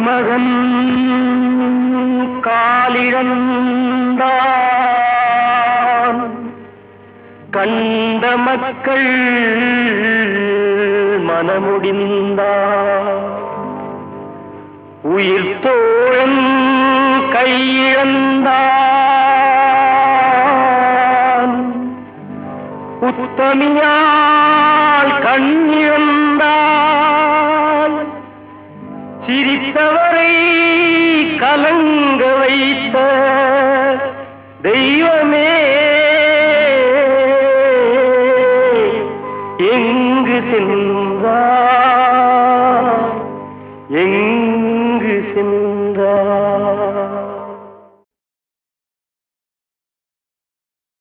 கண்டமகன் காலிழந்தான் கண்ட மக்கள் மனமுடிந்தான் உயிர் தோழன் கையிழந்தான் உத்தமியால் கண்ணிழந்தால் சிரித்தவரை கலங்க வைத்த தெய்வமே எங்கு சென்றாய்